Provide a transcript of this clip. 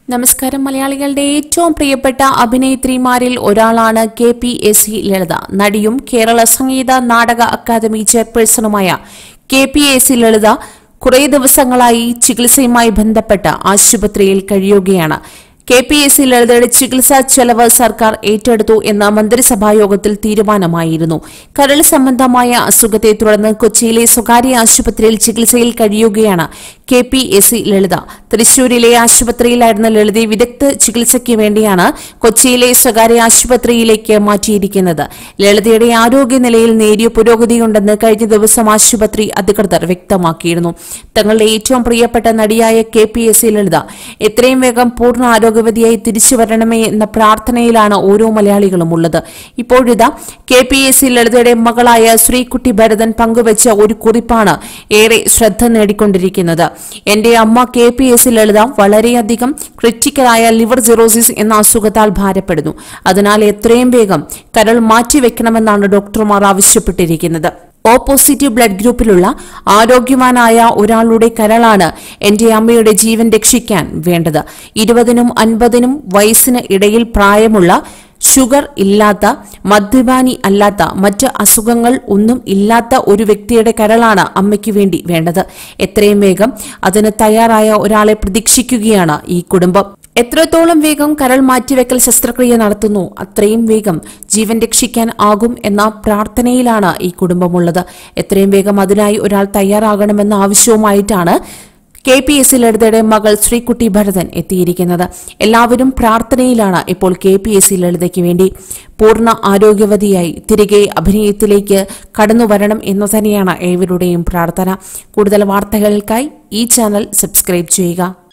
നമസ്കാരം മലയാളികളുടെ ഏറ്റവും പ്രിയപ്പെട്ട അഭിനേത്രിമാരിൽ ഒരാളാണ് K P S C Lalitha നടിയും കേരള സംഗീത നാടക അക്കാദമി ചെയർപേഴ്സണുമായ K P S C Lalitha കുറേ ദിവസങ്ങളായി ചികിത്സയുമായി ബന്ധപ്പെട്ട് ആശുപത്രിയിൽ കഴിയുകയാണ് കെ പി എസ് സി ലളിതയുടെ ചികിത്സാ ചെലവ് സർക്കാർ ഏറ്റെടുത്തു എന്ന മന്ത്രിസഭാ യോഗത്തിൽ തീരുമാനമായിരുന്നു കരൾ സംബന്ധമായ അസുഖത്തെ തുടർന്ന് കൊച്ചിയിലെ സ്വകാര്യ ആശുപത്രിയിൽ ചികിത്സയിൽ കഴിയുകയാണ് K P S C Lalitha തൃശൂരിലെ ആശുപത്രിയിലായിരുന്ന ലളിതയെ വിദഗ്ധ ചികിത്സയ്ക്ക് വേണ്ടിയാണ് കൊച്ചിയിലെ സ്വകാര്യ ആശുപത്രിയിലേക്ക് മാറ്റിയിരിക്കുന്നത് ലളിതയുടെ ആരോഗ്യനിലയിൽ നേരിയ പുരോഗതിയുണ്ടെന്ന് കഴിഞ്ഞ ദിവസം ആശുപത്രി അധികൃതർ വ്യക്തമാക്കിയിരുന്നു തങ്ങളുടെ ഏറ്റവും പ്രിയപ്പെട്ട നടിയായ K P S C Lalitha എത്രയും വേഗം പൂർണ്ണ ആരോഗ്യവതിയായി തിരിച്ചു വരണമേ എന്ന പ്രാർത്ഥനയിലാണ് ഓരോ മലയാളികളും ഉള്ളത് ഇപ്പോഴിതാ കെ പി എസ് സി ലളിതയുടെ മകളായ ശ്രീകുട്ടി ഭരതൻ പങ്കുവച്ച ഒരു കുറിപ്പാണ് ഏറെ ശ്രദ്ധ നേടിക്കൊണ്ടിരിക്കുന്നത് എന്റെ അമ്മ K P S C Lalitha വളരെയധികം ക്രിറ്റിക്കലായ ലിവർ സിറോസിസ് എന്ന അസുഖത്താൽ ഭാരപ്പെടുന്നു അതിനാൽ എത്രയും വേഗം കരൾ മാറ്റിവെക്കണമെന്നാണ് ഡോക്ടർമാർ ആവശ്യപ്പെട്ടിരിക്കുന്നത് ഓ പോസിറ്റീവ് ബ്ലഡ് ഗ്രൂപ്പിലുള്ള ആരോഗ്യവാനായ ഒരാളുടെ കരളാണ് എന്റെ അമ്മയുടെ ജീവൻ രക്ഷിക്കാൻ വേണ്ടത് ഇരുപതിനും അൻപതിനും വയസ്സിന് ഇടയിൽ പ്രായമുള്ള ഷുഗർ ഇല്ലാത്ത മദ്യപാനി അല്ലാത്ത മറ്റ് അസുഖങ്ങൾ ഒന്നും ഇല്ലാത്ത ഒരു വ്യക്തിയുടെ കരളാണ് അമ്മയ്ക്ക് വേണ്ടി വേണ്ടത് എത്രയും വേഗം അതിന് തയ്യാറായ ഒരാളെ പ്രതീക്ഷിക്കുകയാണ് ഈ കുടുംബം എത്രത്തോളം വേഗം കരൾ മാറ്റിവെക്കൽ ശസ്ത്രക്രിയ നടത്തുന്നു അത്രയും വേഗം ജീവൻ രക്ഷിക്കാൻ ആകും എന്ന പ്രാർത്ഥനയിലാണ് ഈ കുടുംബമുള്ളത് എത്രയും വേഗം അതിനായി ഒരാൾ തയ്യാറാകണമെന്ന ആവശ്യവുമായിട്ടാണ് കെ പി എസ് ലളിതയുടെ മകൾ ശ്രീകുട്ടി ഭരതൻ എത്തിയിരിക്കുന്നത് എല്ലാവരും പ്രാർത്ഥനയിലാണ് ഇപ്പോൾ കെ പി എസ് സി ലളിതയ്ക്ക് വേണ്ടി പൂർണ്ണ ആരോഗ്യവതിയായി തിരികെ അഭിനയത്തിലേക്ക് കടന്നു വരണം എന്ന് തന്നെയാണ് ഏവരുടെയും പ്രാർത്ഥന കൂടുതൽ വാർത്തകൾക്കായി ഈ ചാനൽ സബ്സ്ക്രൈബ് ചെയ്യുക